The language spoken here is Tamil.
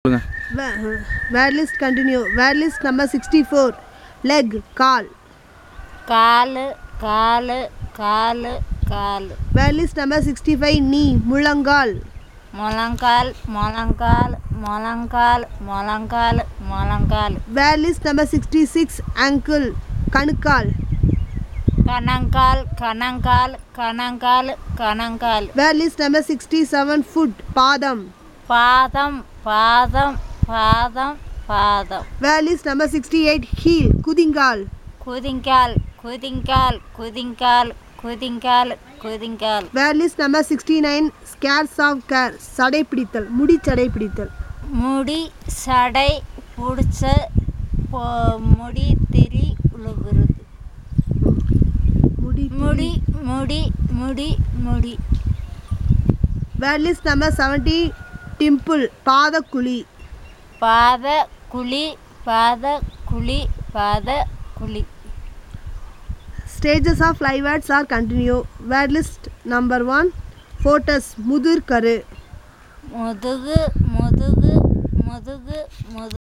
word list continue word list number sixty four leg கால் காலு காலு காலு காலு word list number sixty five knee முழங்கால் முழங்கால் முழங்கால் முழங்கால் முழங்கால் முழங்கால் word list number sixty six ankle கணுக்கால் கணங்கால் கணங்கால் கணங்கால் கணங்கால் word list number sixty seven foot பாதம் பாதம் பாதம் பாதம் பாதம் word list number sixty eight heel குதிங்கால் குதிங்கால் குதிங்கால் குதிங்கால் குதிங்கால் குதிங்கால் word list number sixty nine scares of care சடை பிடித்தல் முடி சடை பிடித்தல் முடி சடை பிடிச்ச பொ- முடி திரி உழுகுறது முடி முடி முடி முடி முடி word list number seventy dimple பாதக்குழி பாத குழி பாத குழி பாத குழி stages of live words are continue word list number one foetus முதிர் கரு முதுகு முதுகு முதுகு முதுகு